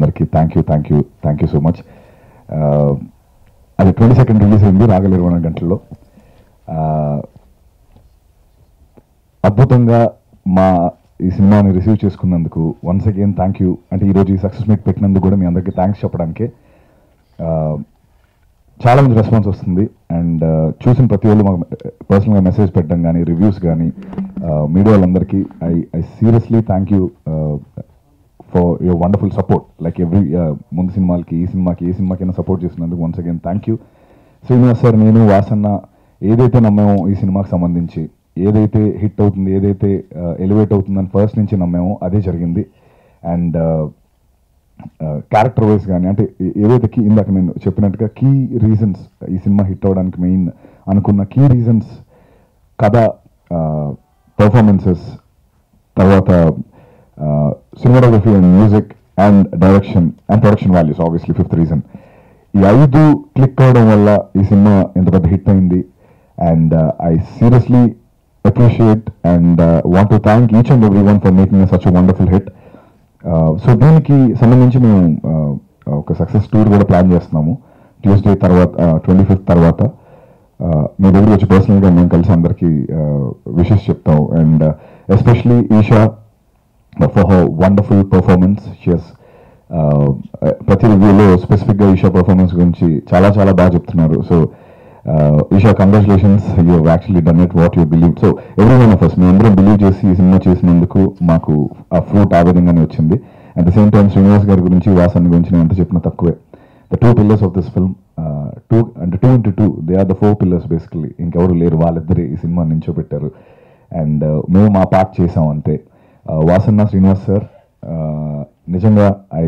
అందరికీ thank you thank you thank you so much అది twenty second release అయింది రాగల ఇరవై నాలుగు గంటల్లో ఆ, అద్భుతంగా మా ఈ సినిమాని రిసీవ్ చేసుకున్నందుకు వన్స్ అగైన్ థ్యాంక్ యూ అంటే ఈరోజు ఈ సక్సెస్ మీట్ పెట్టినందుకు కూడా మీ అందరికీ థ్యాంక్స్ చెప్పడానికే ఆ, చాలా మంది రెస్పాన్స్ వస్తుంది అండ్ చూసిన ప్రతి వాళ్ళు మాకు పర్సనల్గా మెసేజ్ పెట్టడం కానీ రివ్యూస్ కానీ మీడియా వాళ్ళందరికీ I I seriously thank you for your wonderful support like every ముందు సినిమాలకి ఈ సినిమాకి ఏ సినిమాకైనా సపోర్ట్ చేసినందుకు once again thank you Srinivas sir నేను వాసన్న ఏదైతే నమ్మామో ఈ సినిమాకి సంబంధించి ఏదైతే హిట్ అవుతుంది ఏదైతే ఎలివేట్ అవుతుందని ఫస్ట్ నుంచి నమ్మామో అదే జరిగింది అండ్ క్యారెక్టర్ వైజ్ కానీ అంటే ఏ- ఏదైతే కీ ఇందాక నేను చెప్పినట్టుగా కీ రీజన్స్ ఈ సినిమా హిట్ అవ్వడానికి మెయిన్ అనుకున్న కీ రీజన్స్ కథ పర్ఫార్మెన్సెస్ తర్వాత cinematography and music and direction and production values obviously fifth reason ఈ ఐదు క్లిక్ అవడం వల్ల ఈ సినిమా ఎంత పెద్ద హిట్ అయింది and I seriously appreciate and want to thank each and every one for making such wonderful hit so దీనికి సంబంధించి మేము uh, ఒక సక్సెస్ టూర్ కూడా ప్లాన్ చేస్తున్నాము ట్యూస్డే తర్వాత ట్వంటీ ఫిఫ్త్ తర్వాత uh, మీ దగ్గరికి వచ్చి పర్సనల్గా మేము కలిసి అందరికీ విషెస్ చెప్తాం and especially Esha for her wonderful performance షియస్ ప్రతి రివ్యూలో స్పెసిఫిక్గా ఈషా పర్ఫార్మెన్స్ గురించి చాలా చాలా బాగా చెప్తున్నారు so Esha congratulations you actually done it what you believe so every one of us మేము అందరం బిలీవ్ చేసి ఈ సినిమా చేసినందుకు మాకు ఆ ఫ్రూట్ ఆ విధంగానే వచ్చింది at the same time Srinivas గారి గురించి వాసన్ గురించి నేను ఎంత చెప్పినా తక్కువే the two pillars of this film two అంటే two into two they are the four pillars basically ఇంకెవరు లేరు వాళ్ళిద్దరే ఈ సినిమా నించోబెట్టారు అండ్ మేము మా పార్ట్ చేసాం అంతే Uh, వాసన్న శ్రీనివాస్ సార్ నిజంగా I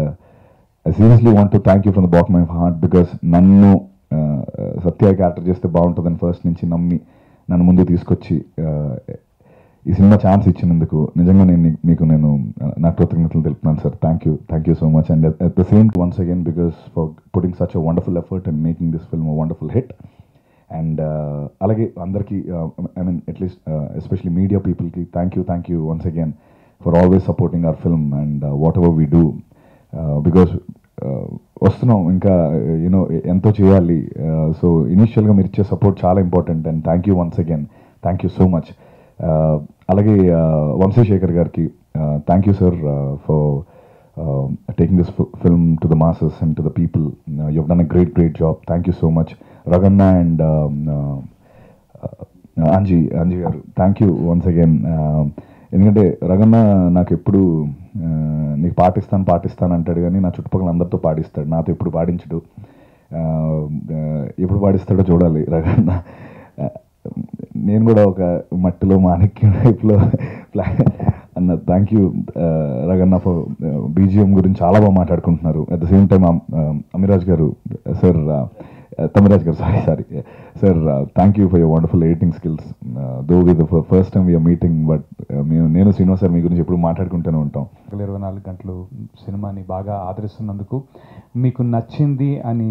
I seriously want to thank you from the back my heart because నన్ను uh, సత్య క్యారెక్టర్ చేస్తే బాగుంటుందని ఫస్ట్ నుంచి నమ్మి నన్ను ముందు తీసుకొచ్చి uh, ఈ సినిమా ఛాన్స్ ఇచ్చినందుకు నిజంగా నేను నీ- మీకు నేను uh, నా కృతజ్ఞతలు తెలుపుతున్నాను sir thank you thank you so much and at the same once again because for putting such a wonderful effort and making this film wonderful hit and అలాగే అందరికీ I mean at least especially media పీపుల్కి thank you thank you once again for always supporting our film and whatever we do because వస్తున్నాం ఇంకా you know ఎంతో చేయాలి so ఇనీషియల్గా మీరు ఇచ్చే సపోర్ట్ చాలా important and thank you once again thank you so much అలాగే వంశీశేఖర్ గారికి thank you sir for taking this f- film to the masses and to the people. Uh, you've done a great, great job. Thank you so much. Raganna and um, uh, uh, Anji, Anji గారు thank you once again ఎందుకంటే రగన్న నాకు ఎప్పుడు uh, నీకు పాటిస్తాను పాటిస్తాను అంటాడు కానీ నా చుట్టుపక్కల అందరితో పాడిస్తాడు నాతో ఎప్పుడు పాడించడు Uh, uh, ఎప్పుడు పాడిస్తాడో చూడాలి రగన్న Uh, నేను కూడా ఒక మట్టిలో మాణిక్యం టైప్లో ప్లా అన్న thank you Raghanna for BGM గురించి చాలా బాగా మాట్లాడుకుంటున్నారు at the same time Amiraj గారు సార్ తమిరాజ్ గారు sorry sorry sir thank you for your wonderful editing skills though with first time we're meeting but మేము నేను శ్రీనివాస్ సార్ మీ గురించి ఎప్పుడు మాట్లాడుకుంటూనే ఉంటాం గంటలు ఇరవై నాలుగు గంటలు సినిమాని బాగా ఆదరిస్తున్నందుకు మీకు నచ్చింది అని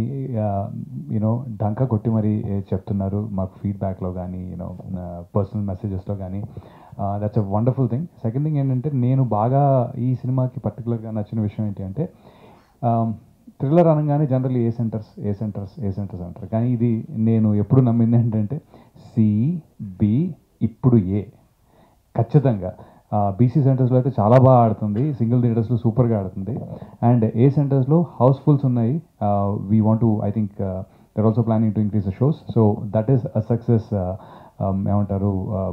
యూనో డంక కొట్టి మరి చెప్తున్నారు మాకు ఫీడ్బ్యాక్లో కానీ యూనో పర్సనల్ మెసేజెస్లో కానీ that's a wonderful thing second thing ఏంటంటే నేను బాగా ఈ సినిమాకి పర్టికులర్గా నచ్చిన విషయం ఏంటి అంటే థ్రిల్లర్ అనగానే general A centres A centres A centres అంటారు కానీ ఇది నేను ఎప్పుడు నమ్మింది ఏంటంటే సి బి ఇప్పుడు ఏ ఖచ్చితంగా బీసీ సెంటర్స్లో అయితే చాలా బాగా ఆడుతుంది సింగిల్ థియేటర్స్లో సూపర్గా ఆడుతుంది అండ్ ఏ సెంటర్స్లో హౌస్ఫుల్స్ ఉన్నాయి we want to I think they're also planning to increase the shows so that is a success ఏమంటారు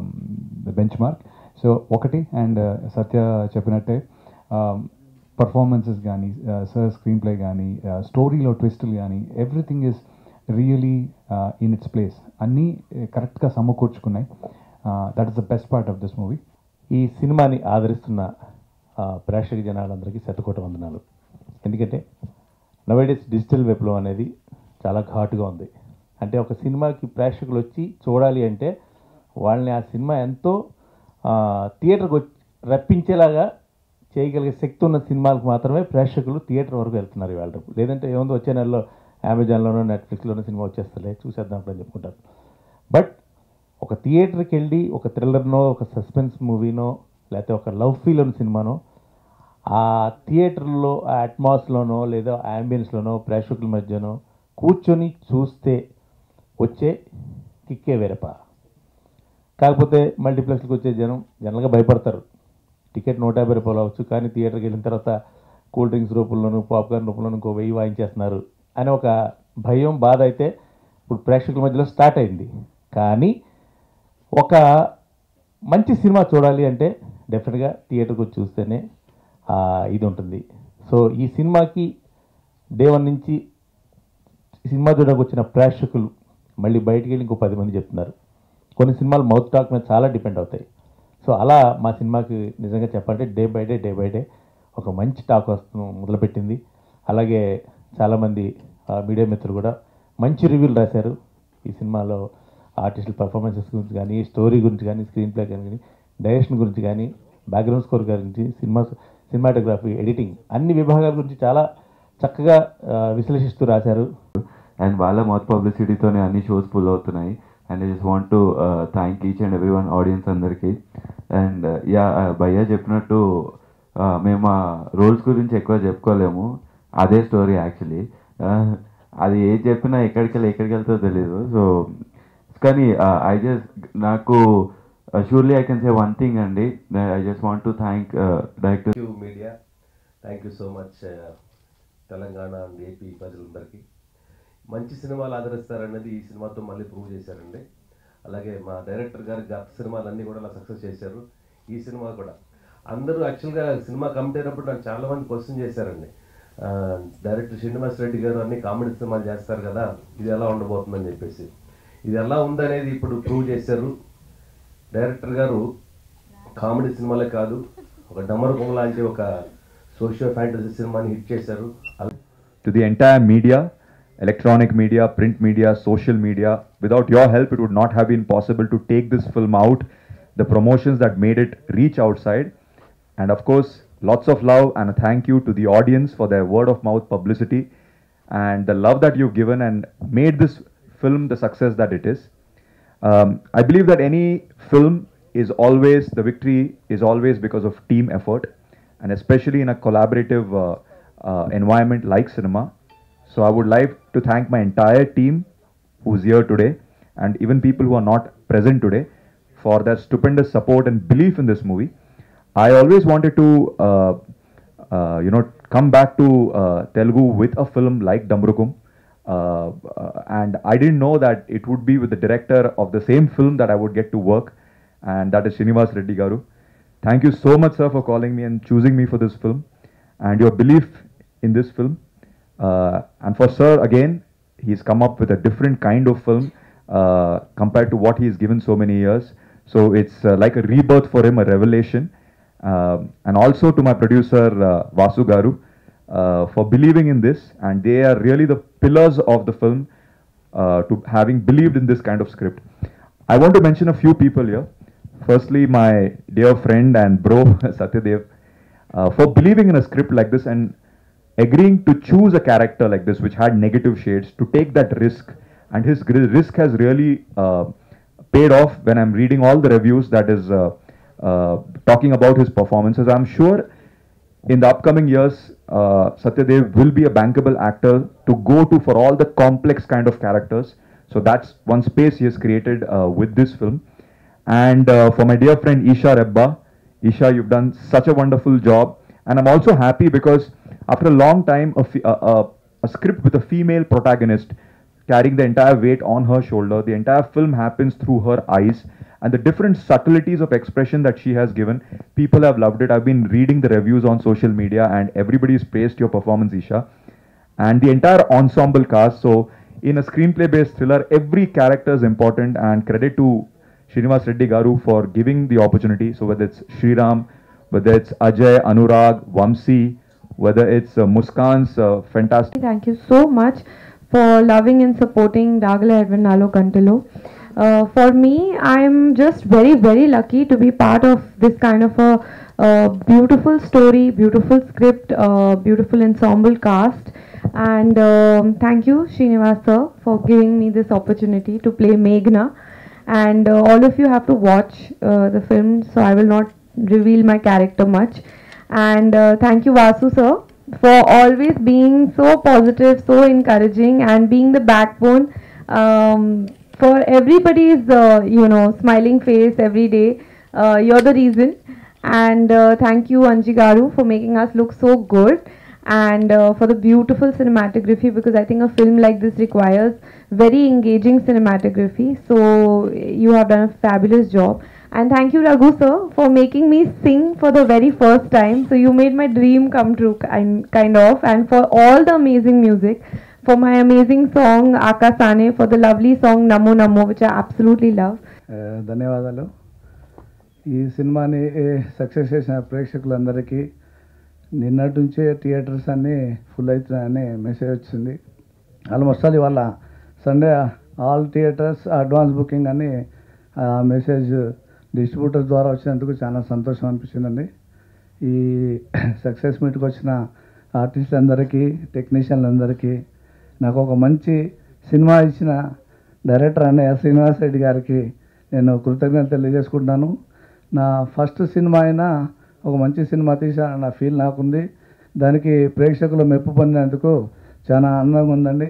బెంచ్ మార్క్ సో ఒకటి అండ్ సత్య చెప్పినట్టే పర్ఫార్మెన్సెస్ కానీ సార్ స్క్రీన్ ప్లే కానీ స్టోరీలో ట్విస్టులు కానీ everything is really in its place అన్నీ కరెక్ట్గా సమకూర్చుకున్నాయి that is the best part of this movie ఈ సినిమాని ఆదరిస్తున్న ఆ, ప్రేక్షక జనాలందరికీ శతకోట వందనాలు ఎందుకంటే నవేడేస్ డిజిటల్ విప్లవం అనేది చాలా ఘాటుగా ఉంది అంటే ఒక సినిమాకి ప్రేక్షకులు వచ్చి చూడాలి అంటే వాళ్ళని ఆ సినిమా ఎంతో ఆ, థియేటర్కి వచ్చి రప్పించేలాగా చేయగలిగే శక్తి ఉన్న సినిమాలకు మాత్రమే ప్రేక్షకులు థియేటర్ వరకు వెళ్తున్నారు ఇవాళ రేపు. లేదంటే ఏముందో వచ్చే నెలలో అమెజాన్లోనో నెట్ఫ్లిక్స్లోనో సినిమా వచ్చేస్తలే చూసేద్దాం అప్పుడు అని చెప్పుకుంటారు బట్ ఒక థియేటర్కి వెళ్ళి ఒక థ్రిల్లర్నో ఒక సస్పెన్స్ మూవీనో లేకపోతే ఒక లవ్ ఫీల్ ఉన్న సినిమానో ఆ థియేటర్లో ఆ అట్మాస్లోనో లేదా యాంబియన్స్లోనో ప్రేక్షకుల మధ్యనో కూర్చొని చూస్తే వచ్చే కిక్కే వేరప కాకపోతే మల్టీప్లెక్స్కి వచ్చే జనం జనరల్గా భయపడతారు టికెట్ నూట యాభై రూపాయలు అవ్వచ్చు కానీ థియేటర్కి వెళ్ళిన తర్వాత కూల్ డ్రింక్స్ రూపంలోనూ పాప్కార్న్ రూపంలోనూ ఇంకో వెయ్యి వాయించేస్తున్నారు అని ఒక భయం బాధ అయితే ఇప్పుడు ప్రేక్షకుల మధ్యలో స్టార్ట్ అయింది కానీ ఒక మంచి సినిమా చూడాలి అంటే డెఫినెట్గా థియేటర్కి వచ్చి చూస్తేనే ఆ, ఇది ఉంటుంది సో ఈ సినిమాకి డే వన్ నుంచి సినిమా చూడడానికి వచ్చిన ప్రేక్షకులు మళ్ళీ బయటికి వెళ్ళి ఇంకో పది మంది చెప్తున్నారు కొన్ని సినిమాలు మౌత్ టాక్ మీద చాలా డిపెండ్ అవుతాయి సో అలా మా సినిమాకి నిజంగా చెప్పాలంటే day by day day by day ఒక మంచి టాక్ వస్తు మొదలుపెట్టింది అలాగే చాలామంది ఆ, మీడియా మిత్రులు కూడా మంచి రివ్యూలు రాశారు ఈ సినిమాలో ఆర్టిస్టుల పర్ఫార్మెన్సెస్ గురించి కానీ స్టోరీ గురించి కానీ స్క్రీన్ ప్లే కానీ డైరెక్షన్ గురించి కానీ బ్యాక్గ్రౌండ్ స్కోర్ గురించి సినిమా సినిమాటోగ్రఫీ ఎడిటింగ్ అన్ని విభాగాల గురించి చాలా చక్కగా ఆ, విశ్లేషిస్తూ రాశారు అండ్ వాళ్ళ మౌత్ పబ్లిసిటీతోనే అన్ని షోస్ ఫుల్ అవుతున్నాయి and I just want to thank each and every one audience అందరికీ అండ్ యా భయ్య చెప్పినట్టు uh, మేము ఆ రోల్స్ గురించి ఎక్కువ చెప్పుకోలేము అదే స్టోరీ యాక్చువల్లీ అది ఏది చెప్పినా ఎక్కడికి వెళ్ళి ఎక్కడికి వెళ్తుందో తెలీదు సో కానీ ఐ జస్ట్ నాకు surely I can say one thing అండి I just want to thank director you media thank you so much Telangana and AP ప్రజలందరికీ మంచి సినిమాలు ఆదరిస్తారన్నది ఈ సినిమాతో మళ్ళీ ప్రూవ్ చేశారండి అలాగే మా డైరెక్టర్ గారి గత సినిమాలన్నీ కూడా అలా సక్సెస్ చేశారు ఈ సినిమా కూడా అందరూ యాక్చువల్గా సినిమా కమిట్ అయినప్పుడు నాకు చాలా మంది క్వశ్చన్ చేశారండి ఆ, డైరెక్టర్ శ్రీనివాస్ రెడ్డి గారు అన్ని కామెడీ సినిమాలు చేస్తారు కదా ఇది ఎలా ఉండబోతుందని చెప్పేసి ఇది ఎలా ఉందనేది ఇప్పుడు ప్రూవ్ చేశారు డైరెక్టర్ గారు కామెడీ సినిమాలే కాదు ఒక డమరుకం లాంటి ఒక సోషియో ఫ్యాంటసీ సినిమాని హిట్ చేశారు అలా to the entire media, electronic media, print media, social media. Without your help, it would not have been possible to take this film out, the promotions that made it reach outside. And of course, lots of love and a thank you to the audience for their word of mouth publicity and the love that you've given and made this film the success that it is. Um, I believe that any film is always, the victory is always because of team effort, and especially in a collaborative uh, uh, environment like cinema. So I would like to thank my entire team who's here today, and even people who are not present today, for their stupendous support and belief in this movie. I always wanted to, uh, uh, you know, come back to uh, Telugu with a film like Damrukum. Uh, uh, and I didn't know that it would be with the director of the same film that I would get to work, and that is Srinivas Reddy Garu. Thank you so much, sir, for calling me and choosing me for this film, and your belief in this film. Uh, and for sir, again, he's come up with a different kind of film uh, compared to what he's given so many years. So it's uh, like a rebirth for him, a revelation. Um and also to my producer uh, Vasu Garu uh, for believing in this, and they are really the pillars of the film uh, to having believed in this kind of script. I want to mention a few people here. Firstly, my dear friend and bro Satyadev, uh, for believing in a script like this and agreeing to choose a character like this, which had negative shades, to take that risk. And his gr- risk has really uh, paid off when I'm reading all the reviews that is uh, uh, talking about his performances. I'm sure in the upcoming years, uh, Satyadev will be a bankable actor to go to for all the complex kind of characters. So that's one space he has created uh, with this film. And uh, for my dear friend Isha Rebba, Isha, you've done such a wonderful job. And I'm also happy because after a long time, a, fe- a, a, a script with a female protagonist carrying the entire weight on her shoulder, the entire film happens through her eyes. And the different subtleties of expression that she has given, people have loved it. I've been reading the reviews on social media, and everybody's praised your performance, Isha and the entire ensemble cast. So, in a screenplay based thriller, every character is important, and credit to Srinivas Reddy Garu for giving the opportunity. So, whether it's Sriram, whether it's Ajay, Anurag, Vamsi, whether it's uh, Muskan's uh, fantastic. Thank you so much for loving and supporting Dagala Edwin Nalo Kantilo. Uh, for me, I'm just very, very lucky to be part of this kind of a uh, beautiful story, beautiful script, uh, beautiful ensemble cast. And um, thank you, Srinivas sir, for giving me this opportunity to play Meghna. And uh, all of you have to watch uh, the film, so I will not reveal my character much. And uh, thank you, Vasu sir, for always being so positive, so encouraging, and being the backbone um, for everybody's, uh, you know, smiling face every day. Uh, you're the reason. And uh, thank you, Anji Garu, for making us look so good and uh, for the beautiful cinematography because I think a film like this requires very engaging cinematography. So you have done a fabulous job. And thank you, Raghu sir, for making me sing for the very first time. So you made my dream come true, kind, kind of. And for all the amazing music, for my amazing song Akasane, for the lovely song Namo Namo, which I absolutely love. ఆ, ధన్యవాదాలు ఈ సినిమాని success చేసిన ప్రేక్షకులందరికీ నిన్నటి నుంచే theatres అన్నీ full అవుతున్నాయని మెసేజ్ వచ్చింది ఆల్మోస్ట్ ఆల్ ఇవాళ Sunday all theatres advance booking అని ఆ మెసేజ్ డిస్ట్రిబ్యూటర్ ద్వారా వచ్చినందుకు చాలా సంతోషం అనిపించిందండి ఈ సక్సెస్ మీట్కి వచ్చిన ఆర్టిస్టులందరికీ టెక్నీషియన్లందరికీ నాకు ఒక మంచి సినిమా ఇచ్చిన డైరెక్టర్ అన్నయ్య శ్రీనివాస్ రెడ్డి గారికి నేను కృతజ్ఞత తెలియజేసుకుంటున్నాను నా ఫస్ట్ సినిమా అయినా ఒక మంచి సినిమా తీశానన్న ఫీల్ నాకుంది దానికి ప్రేక్షకులు మెప్పు పొందినందుకు చాలా ఆనందంగా ఉందండి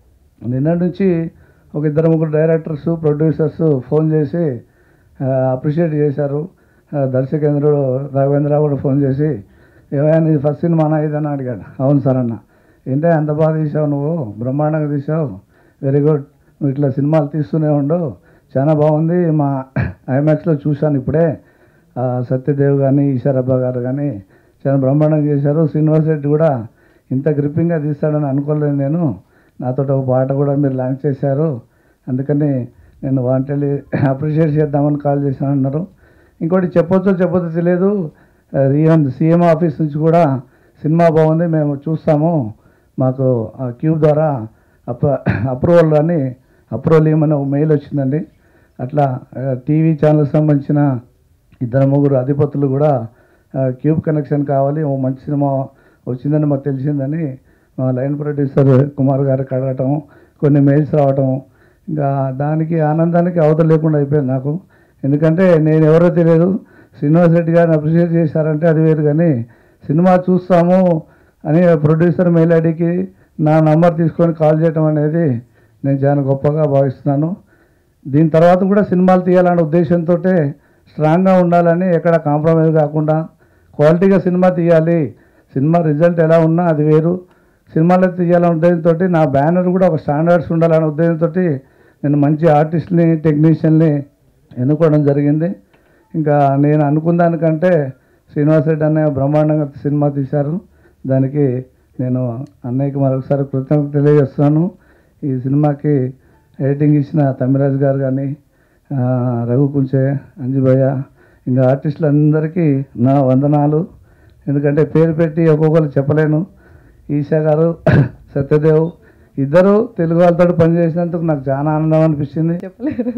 నిన్న నుంచి ఒక ఇద్దరు ముగ్గురు డైరెక్టర్స్ ప్రొడ్యూసర్స్ ఫోన్ చేసి అప్రిషియేట్ చేశారు ఆ, దర్శకేంద్రుడు రాఘవేంద్ర కూడా ఫోన్ చేసి ఏమైనా ఇది ఫస్ట్ సినిమానా ఇదని అడిగాడు అవును సార్ అన్న ఏంటే అంత బాగా తీసావు నువ్వు బ్రహ్మాండంగా తీసావు వెరీ గుడ్ నువ్వు ఇట్లా సినిమాలు తీస్తూనే ఉండు చాలా బాగుంది మా ఐమాక్స్లో చూశాను ఇప్పుడే ఆ, సత్యదేవ్ కానీ ఈశ్వరబ్బ గారు కానీ చాలా బ్రహ్మాండంగా చేశారు శ్రీనివాస్ రెడ్డి కూడా ఇంత గ్రిప్పింగ్గా తీస్తాడని అనుకోలేదు నేను నాతో ఒక పాట కూడా మీరు లాంచ్ చేశారు అందుకని నేను వాంటెళ్ళి అప్రిషియేట్ చేద్దామని కాల్ చేశాను అన్నారు ఇంకోటి చెప్పొచ్చో చెప్పొచ్చో తెలియదు ఈవెన్ సీఎం ఆఫీస్ నుంచి కూడా సినిమా బాగుంది మేము చూస్తాము మాకు ఆ క్యూబ్ ద్వారా అప్ అప్రూవల్ అని అప్రూవల్ ఇవ్వమని ఒక మెయిల్ వచ్చిందండి అట్లా టీవీ ఛానల్కి సంబంధించిన ఇద్దరు ముగ్గురు అధిపతులు కూడా ఆ, క్యూబ్ కనెక్షన్ కావాలి ఓ మంచి సినిమా వచ్చిందని మాకు తెలిసిందని మా లైన్ ప్రొడ్యూసర్ కుమార్ గారికి అడగటం కొన్ని మెయిల్స్ రావటం ఇంకా దానికి ఆనందానికి అవతల లేకుండా అయిపోయింది నాకు ఎందుకంటే నేను ఎవరో తెలియదు శ్రీనివాస్ రెడ్డి గారిని అప్రిషియేట్ చేశారంటే అది వేరు కానీ సినిమా చూస్తాము అని ప్రొడ్యూసర్ మెయిల్ ఐడికి నా నంబర్ తీసుకొని కాల్ చేయటం అనేది నేను చాలా గొప్పగా భావిస్తున్నాను దీని తర్వాత కూడా సినిమాలు తీయాలనే ఉద్దేశంతో స్ట్రాంగ్గా ఉండాలని ఎక్కడ కాంప్రమైజ్ కాకుండా క్వాలిటీగా సినిమా తీయాలి సినిమా రిజల్ట్ ఎలా ఉన్నా అది వేరు సినిమాలో తీయాలనే ఉద్దేశంతో నా బ్యానర్ కూడా ఒక స్టాండర్డ్స్ ఉండాలనే ఉద్దేశంతో నేను మంచి ఆర్టిస్ట్ని టెక్నీషియన్ని ఎన్నుకోవడం జరిగింది ఇంకా నేను అనుకున్న దానికంటే శ్రీనివాస్ రెడ్డి అన్నయ్య బ్రహ్మాండంగా సినిమా తీశారు దానికి నేను అన్నయ్యకి మరొకసారి కృతజ్ఞత తెలియజేస్తున్నాను ఈ సినిమాకి ఎడిటింగ్ ఇచ్చిన తమిరాజ్ గారు కానీ ఆ, రఘు కుంచే అంజుభయ్య ఇంకా ఆర్టిస్టులందరికీ నా వందనాలు ఎందుకంటే పేరు పెట్టి ఒక్కొక్కరు చెప్పలేను ఈషా గారు సత్యదేవ్ ఇద్దరు తెలుగు వాళ్ళతో పనిచేసినందుకు నాకు చాలా ఆనందం అనిపించింది చెప్పలేరు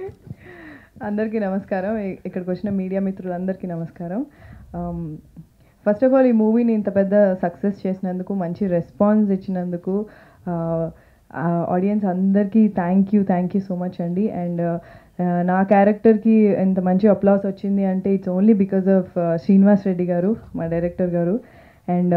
అందరికీ నమస్కారం ఇ- ఇక్కడికి వచ్చిన మీడియా మిత్రులందరికీ నమస్కారం ఫస్ట్ ఆఫ్ ఆల్ ఈ మూవీని ఇంత పెద్ద సక్సెస్ చేసినందుకు మంచి రెస్పాన్స్ ఇచ్చినందుకు ఆడియన్స్ అందరికీ thank you thank you so much అండి అండ్ నా క్యారెక్టర్కి ఇంత మంచి అప్లాస్ వచ్చింది అంటే it's only because of Srinivas Reddy గారు మా డైరెక్టర్ గారు అండ్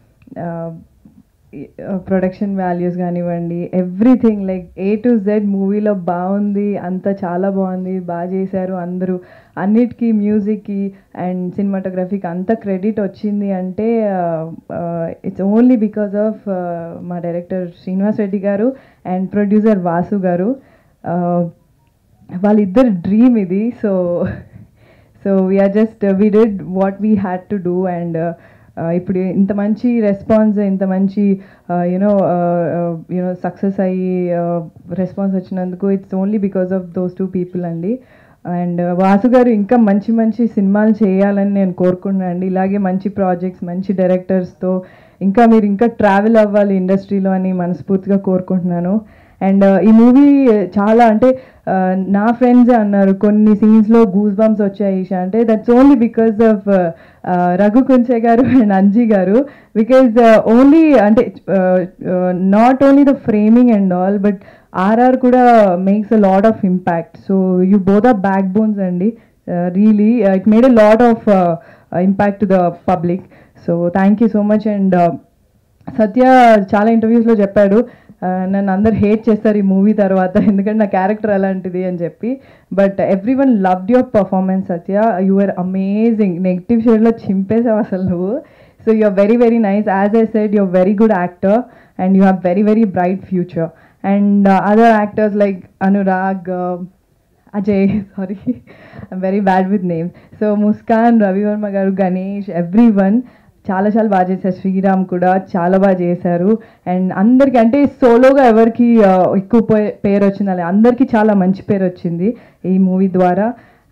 ప్రొడక్షన్ వాల్యూస్ కానివ్వండి everything like A to Z మూవీలో బాగుంది అంతా చాలా బాగుంది బాగా చేశారు అందరూ అన్నిటికీ మ్యూజిక్కి అండ్ సినిమాటోగ్రఫీకి అంత క్రెడిట్ వచ్చింది అంటే ఇట్స్ ఓన్లీ బికాస్ ఆఫ్ మా డైరెక్టర్ శ్రీనివాస్ రెడ్డి గారు అండ్ ప్రొడ్యూసర్ వాసు గారు Uh, వాళ్ళిద్దరు డ్రీమ్ ఇది so so we're just we did what we had to do and ఇప్పుడు ఇంత మంచి రెస్పాన్స్ ఇంత మంచి యునో యునో సక్సెస్ అయ్యి రెస్పాన్స్ వచ్చినందుకు it's only because of those two people అండి అండ్ వాసు గారు ఇంకా మంచి మంచి సినిమాలు చేయాలని నేను కోరుకుంటున్నాను అండి ఇలాగే మంచి ప్రాజెక్ట్స్ మంచి డైరెక్టర్స్తో ఇంకా మీరు ఇంకా ట్రావెల్ అవ్వాలి ఇండస్ట్రీలో అని మనస్ఫూర్తిగా కోరుకుంటున్నాను అండ్ ఈ మూవీ చాలా అంటే uh, నా ఫ్రెండ్స్ అన్నారు కొన్ని సీన్స్లో గూస్ బంప్స్ వచ్చాయి ఈషా అంటే that's only because of Raghu Kunche గారు అండ్ అంజీ గారు బికాజ్ ఓన్లీ అంటే not only the framing and all but RR కూడా makes a lot of impact so you both are backbones అండి really it made a lot of impact to the public so thank you so much and Satya చాలా ఇంటర్వ్యూస్లో చెప్పాడు ఆ, నన్ను అందరు hate చేస్తారు ఈ మూవీ తర్వాత ఎందుకంటే నా క్యారెక్టర్ అలాంటిది అని చెప్పి but everyone loved your performance Satya you are amazing negative షేడ్లో చింపేసావు అసలు నువ్వు so you are very very nice as I said you are very good actor and you have very very bright future and other actors like Anurag Ajay sorry I'm very bad with names so Muskan Ravi Varma garu Ganesh every one చాలా చాలా బాగా చేశారు శ్రీరామ్ కూడా చాలా బాగా చేశారు and అందరికి అంటే సోలోగా ఎవరికి ఆ, ఎక్కువ పే- పేరు వచ్చింది అలా అందరికీ చాలా మంచి పేరు వచ్చింది ఈ మూవీ ద్వారా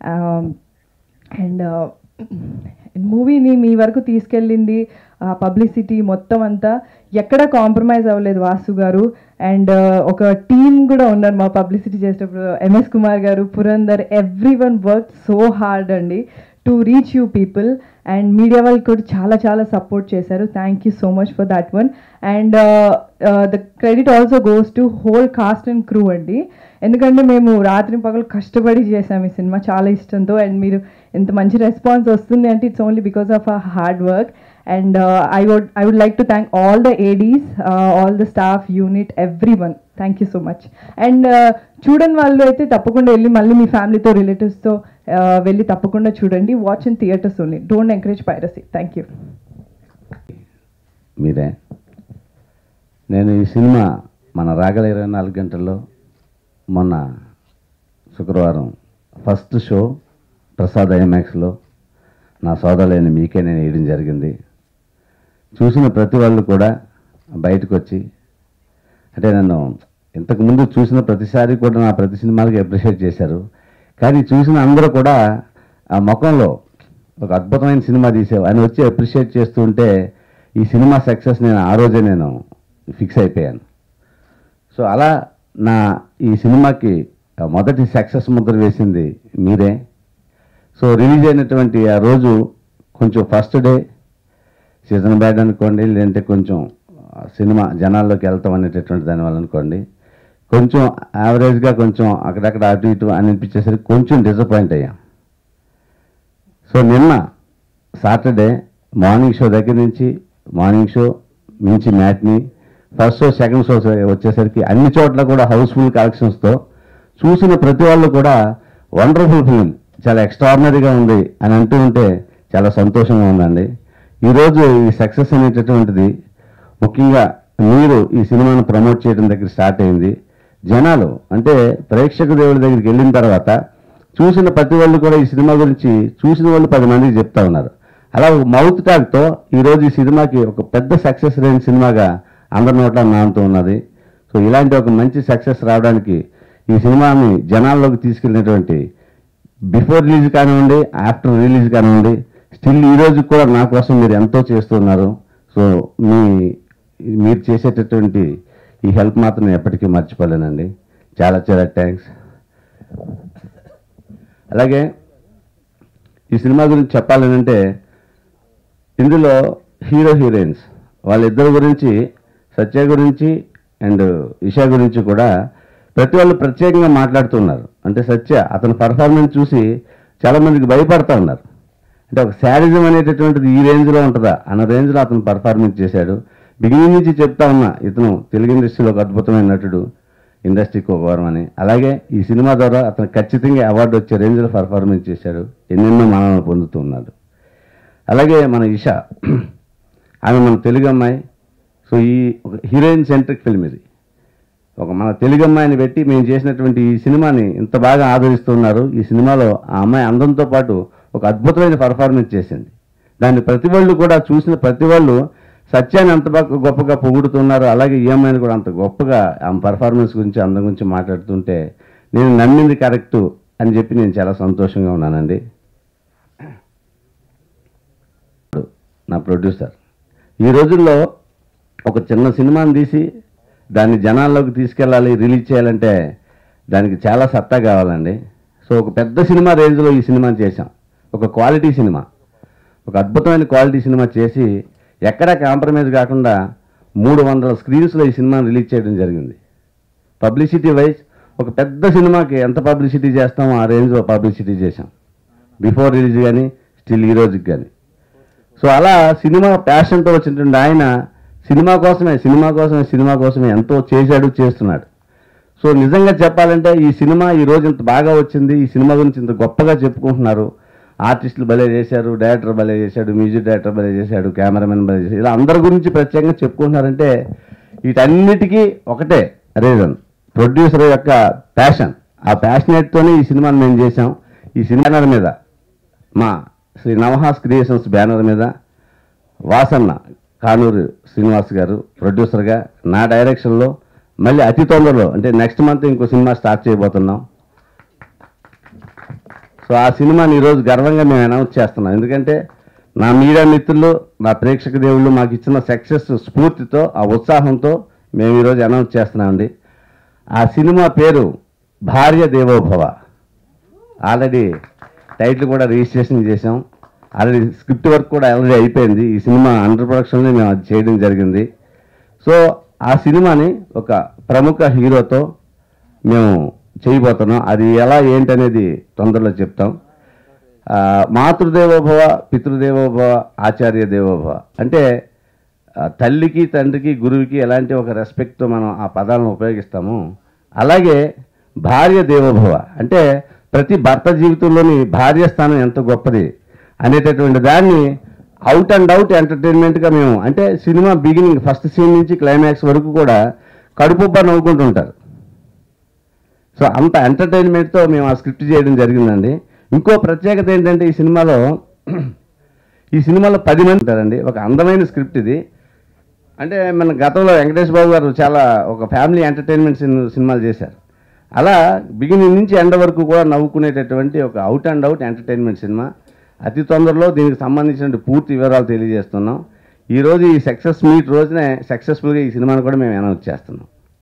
అండ్ మూవీని మీ వరకు తీసుకెళ్ళింది పబ్లిసిటీ మొత్తం అంతా ఎక్కడ కాంప్రమైజ్ అవ్వలేదు వాసు గారు అండ్ ఒక టీం కూడా ఉన్నారు మా పబ్లిసిటీ చేసేటప్పుడు M S Kumar garu Purandar everyone work so hard అండి to reach you people and media వాళ్ళు కూడా చాలా చాలా సపోర్ట్ చేశారు thank you so much for that one and the credit also goes to whole cast and crew అండి ఎందుకంటే మేము రాత్రి పగలు కష్టపడి చేసాం ఈ సినిమా చాలా ఇష్టంతో అండ్ మీరు ఎంత మంచి రెస్పాన్స్ వస్తుంది అంటే it's only because of a hard work and I would I would like to thank all the ADs all the staff unit everyone thank you so much and చూడని వాళ్ళు అయితే తప్పకుండా వెళ్ళి మళ్ళీ మీ ఫ్యామిలీతో రిలేటివ్స్తో వెళ్ళి తప్పకుండా చూడండి watch in theatres only don't encourage piracy thank you మీరే నేను ఈ సినిమా మన రాగల ఇరవై నాలుగు గంటల్లో మొన్న శుక్రవారం ఫస్ట్ షో ప్రసాద్ ఐమాక్స్లో నా సోదరులైన మీకే నేను వేయడం జరిగింది చూసిన ప్రతి వాళ్ళు కూడా బయటకు వచ్చి అంటే నన్ను ఇంతకుముందు చూసిన ప్రతిసారి కూడా నా ప్రతి సినిమాలకి అప్రిషియేట్ చేశారు కానీ చూసిన అందరూ కూడా ఆ ముఖంలో ఒక అద్భుతమైన సినిమా తీసావు అని వచ్చి అప్రిషియేట్ చేస్తూ ఉంటే ఈ సినిమా సక్సెస్ నేను ఆ రోజే నేను ఫిక్స్ అయిపోయాను సో అలా నా ఈ సినిమాకి మొదటి సక్సెస్ ముద్ర వేసింది మీరే సో రిలీజ్ అయినటువంటి ఆ రోజు కొంచెం ఫస్ట్ డే సీజన్ బ్యాడ్ అనుకోండి లేదంటే కొంచెం ఆ, సినిమా జనాల్లోకి వెళ్తాం అనేటటువంటి దానివల్ల అనుకోండి కొంచెం యావరేజ్గా కొంచెం అక్కడక్కడ అటు ఇటు అని అనిపించేసరికి కొంచెం డిసప్పాయింట్ అయ్యాం సో నిన్న సాటర్డే మార్నింగ్ షో దగ్గర నుంచి మార్నింగ్ షో నుంచి matinee first show second show వచ్చేసరికి అన్ని చోట్ల కూడా హౌస్ఫుల్ కలెక్షన్స్తో చూసిన ప్రతి వాళ్ళు కూడా వండర్ఫుల్ ఫిలిం చాలా ఎక్స్ట్రాడినరీగా ఉంది అని అంటూ ఉంటే చాలా సంతోషంగా ఉందండి ఈరోజు ఈ సక్సెస్ అనేటటువంటిది ముఖ్యంగా మీరు ఈ సినిమాను ప్రమోట్ చేయడం దగ్గర స్టార్ట్ అయింది జనాలు అంటే ప్రేక్షక దేవుడి దగ్గరికి వెళ్ళిన తర్వాత చూసిన ప్రతి వాళ్ళు కూడా ఈ సినిమా గురించి చూసిన వాళ్ళు పది మందికి చెప్తా ఉన్నారు అలా ఒక మౌత్ టాక్తో ఈరోజు ఈ సినిమాకి ఒక పెద్ద సక్సెస్ లేని సినిమాగా అందరి నోట్ల నానుతూ ఉన్నది సో ఇలాంటి ఒక మంచి సక్సెస్ రావడానికి ఈ సినిమాని జనాల్లోకి తీసుకెళ్ళినటువంటి బిఫోర్ రిలీజ్ కానివ్వండి ఆఫ్టర్ రిలీజ్ కానివ్వండి స్టిల్ ఈ రోజు కూడా నా కోసం మీరు ఎంతో చేస్తున్నారు సో మీ మీరు చేసేటటువంటి ఈ హెల్ప్ మాత్రం నేను ఎప్పటికీ మర్చిపోలేనండి చాలా చాలా థ్యాంక్స్ అలాగే ఈ సినిమా గురించి చెప్పాలనంటే ఇందులో హీరో హీరోయిన్స్ వాళ్ళిద్దరి గురించి సత్య గురించి అండ్ ఇషా గురించి కూడా ప్రతి వాళ్ళు ప్రత్యేకంగా మాట్లాడుతున్నారు అంటే సత్య అతని పర్ఫార్మెన్స్ చూసి చాలా మందికి భయపడతా ఉన్నారు అంటే ఒక శారిజం అనేటటువంటిది ఈ రేంజ్లో ఉంటుందా అన్న రేంజ్లో అతను పర్ఫార్మెన్స్ చేశాడు బిగినింగ్ నుంచి చెప్తా ఉన్నా ఇతను తెలుగు ఇండస్ట్రీలో ఒక అద్భుతమైన నటుడు ఇండస్ట్రీకి ఒక వరం అని అలాగే ఈ సినిమా ద్వారా అతను ఖచ్చితంగా అవార్డు వచ్చే రేంజ్లో పర్ఫార్మెన్స్ చేశాడు ఎన్నెన్నో మనల్ని పొందుతూ ఉన్నాడు అలాగే మన ఇషా ఆమె మన తెలుగు అమ్మాయి సో ఈ ఒక హీరోయిన్ సెంట్రిక్ ఫిల్మ్ ఇది ఒక మన తెలుగు అమ్మాయిని పెట్టి మేము చేసినటువంటి ఈ సినిమాని ఇంత బాగా ఆదరిస్తున్నారు ఈ సినిమాలో ఆ అమ్మాయి అందంతో పాటు ఒక అద్భుతమైన పర్ఫార్మెన్స్ చేసింది దాన్ని ప్రతి వాళ్ళు కూడా చూసిన ప్రతి వాళ్ళు సత్యాన్ని అంత బాగా గొప్పగా పొగుడుతున్నారు అలాగే ఈ అమ్మాయిని కూడా అంత గొప్పగా ఆమె పర్ఫార్మెన్స్ గురించి అందం గురించి మాట్లాడుతుంటే నేను నమ్మింది కరెక్టు అని చెప్పి నేను చాలా సంతోషంగా ఉన్నానండి నా ప్రొడ్యూసర్ ఈ రోజుల్లో ఒక చిన్న సినిమాని తీసి దాన్ని జనాల్లోకి తీసుకెళ్ళాలి రిలీజ్ చేయాలంటే దానికి చాలా సత్తా కావాలండి సో ఒక పెద్ద సినిమా రేంజ్లో ఈ సినిమా చేశాం ఒక క్వాలిటీ సినిమా ఒక అద్భుతమైన క్వాలిటీ సినిమా చేసి ఎక్కడా కాంప్రమైజ్ కాకుండా మూడు వందల స్క్రీన్స్లో ఈ సినిమాని రిలీజ్ చేయడం జరిగింది పబ్లిసిటీ వైజ్ ఒక పెద్ద సినిమాకి ఎంత పబ్లిసిటీ చేస్తామో ఆ రేంజ్లో పబ్లిసిటీ చేశాం బిఫోర్ రిలీజ్ కానీ స్టిల్ ఈ రోజుకి కానీ సో అలా సినిమా ప్యాషన్తో వచ్చినటువంటి ఆయన సినిమా కోసమే సినిమా కోసమే సినిమా కోసమే ఎంతో చేశాడు చేస్తున్నాడు సో నిజంగా చెప్పాలంటే ఈ సినిమా ఈ రోజు ఇంత బాగా వచ్చింది ఈ సినిమా గురించి ఇంత గొప్పగా చెప్పుకుంటున్నారు ఆర్టిస్టులు భలే చేశారు డైరెక్టర్ భలే చేశాడు మ్యూజిక్ డైరెక్టర్ భలే చేశాడు కెమెరామెన్ భలే చేశాడు ఇలా అందరి గురించి ప్రత్యేకంగా చెప్పుకుంటున్నారంటే వీటన్నిటికీ ఒకటే రీజన్ ప్రొడ్యూసర్ యొక్క ప్యాషన్ ఆ ప్యాషనేట్తోనే ఈ సినిమాని మేము చేసాం ఈ సినిమా మీద మా శ్రీ నవహాస్ క్రియేషన్స్ బ్యానర్ మీద వాసన్న కానూరు శ్రీనివాస్ గారు ప్రొడ్యూసర్గా నా డైరెక్షన్లో మళ్ళీ అతి తొందరలో అంటే నెక్స్ట్ మంత్ ఇంకో సినిమా స్టార్ట్ చేయబోతున్నాం సో ఆ సినిమాని ఈరోజు గర్వంగా మేము అనౌన్స్ చేస్తున్నాం ఎందుకంటే నా మీడియా మిత్రులు నా ప్రేక్షక దేవుళ్ళు మాకు ఇచ్చిన సక్సెస్ స్ఫూర్తితో ఆ ఉత్సాహంతో మేము ఈరోజు అనౌన్స్ చేస్తున్నామండి ఆ సినిమా పేరు భార్య దేవోభవ ఆల్రెడీ టైటిల్ కూడా రిజిస్ట్రేషన్ చేసాం ఆల్రెడీ స్క్రిప్ట్ వర్క్ కూడా ఆల్రెడీ అయిపోయింది ఈ సినిమా అండర్ ప్రొడక్షన్లో మేము అది చేయడం జరిగింది సో ఆ సినిమాని ఒక ప్రముఖ హీరోతో మేము చేయబోతున్నాం అది ఎలా ఏంటనేది తొందరలో చెప్తాం ఆ, మాతృదేవోభవ పితృదేవోభవ ఆచార్య దేవోభవ అంటే ఆ, తల్లికి తండ్రికి గురువుకి ఎలాంటి ఒక రెస్పెక్ట్తో మనం ఆ పదాలను ఉపయోగిస్తాము అలాగే భార్య దేవోభవ అంటే ప్రతి భర్త జీవితంలోని భార్య స్థానం ఎంత గొప్పది అనేటటువంటి దాన్ని అవుట్ అండ్ అవుట్ ఎంటర్టైన్మెంట్గా మేము అంటే సినిమా బిగినింగ్ ఫస్ట్ సీన్ నుంచి క్లైమాక్స్ వరకు కూడా కడుపుబ్బ నవ్వుకుంటుంటారు సో అంత ఎంటర్టైన్మెంట్తో మేము ఆ స్క్రిప్ట్ చేయడం జరిగిందండి ఇంకో ప్రత్యేకత ఏంటంటే ఈ సినిమాలో ఈ సినిమాలో పది మంది ఉంటారండి ఒక అందమైన స్క్రిప్ట్ ఇది అంటే మన గతంలో వెంకటేష్ బాబు గారు చాలా ఒక ఫ్యామిలీ ఎంటర్టైన్మెంట్ సిన్- సినిమాలు చేశారు అలా బిగినింగ్ నుంచి ఎండ వరకు కూడా నవ్వుకునేటటువంటి ఒక అవుట్ అండ్ అవుట్ ఎంటర్టైన్మెంట్ సినిమా అతి తొందరలో దీనికి సంబంధించిన పూర్తి వివరాలు తెలియజేస్తున్నాం ఈరోజు ఈ సక్సెస్ మీట్ రోజునే సక్సెస్ఫుల్గా ఈ సినిమాను కూడా మేము అనౌన్స్ చేస్తున్నాం